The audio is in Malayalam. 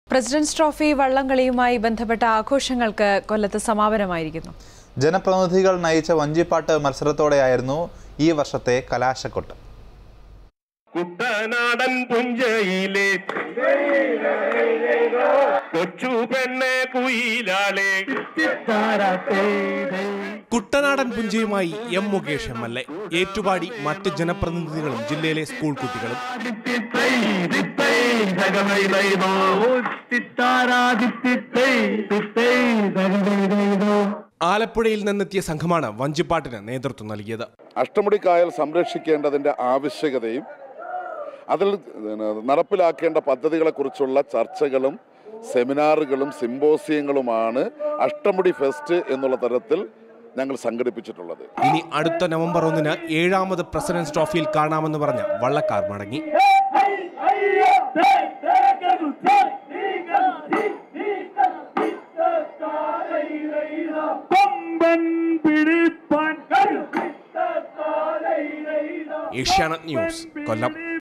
പ്രസിഡന്റ്സ് ട്രോഫി വള്ളംകളിയുമായി ബന്ധപ്പെട്ട ആഘോഷങ്ങൾക്ക് കൊല്ലത്ത് സമാപനമായിരിക്കുന്നു ജനപ്രതിനിധികൾ നയിച്ച വഞ്ചിപ്പാട്ട് മത്സരത്തോടെയായിരുന്നു ഈ വർഷത്തെ കലാശക്കൊട്ട് കുട്ടനാടൻ പുഞ്ചയിലെ കൊച്ചു പെണ്ണെ കുയിലാളെ കുട്ടനാടൻ പുഞ്ചയുമായി M Mukesh M L A ഏറ്റുപാടി മറ്റ് ജനപ്രതിനിധികളും ജില്ലയിലെ സ്കൂൾ കുട്ടികളും ആലപ്പുഴയിൽ നിന്നെത്തിയ സംഘമാണ് വഞ്ചിപ്പാട്ടിന് നേതൃത്വം നൽകിയത് അഷ്ടമുടി കായൽ സംരക്ഷിക്കേണ്ടതിൻ്റെ ആവശ്യകതയും അതിൽ നടപ്പിലാക്കേണ്ട പദ്ധതികളെക്കുറിച്ചുള്ള ചർച്ചകളും സെമിനാറുകളും സിമ്പോസിയങ്ങളുമാണ് അഷ്ടമുടി ഫെസ്റ്റ് എന്നുള്ള തരത്തിൽ ഞങ്ങൾ സംഘടിപ്പിച്ചിട്ടുള്ളത് ഇനി അടുത്ത നവംബർ ഒന്നിന് ഏഴാമത് പ്രസിഡന്റ്സ് ട്രോഫിയിൽ കാണാമെന്ന് പറഞ്ഞ വള്ളക്കാർ മടങ്ങി ഏഷ്യാനെറ്റ് ന്യൂസ് കൊല്ലം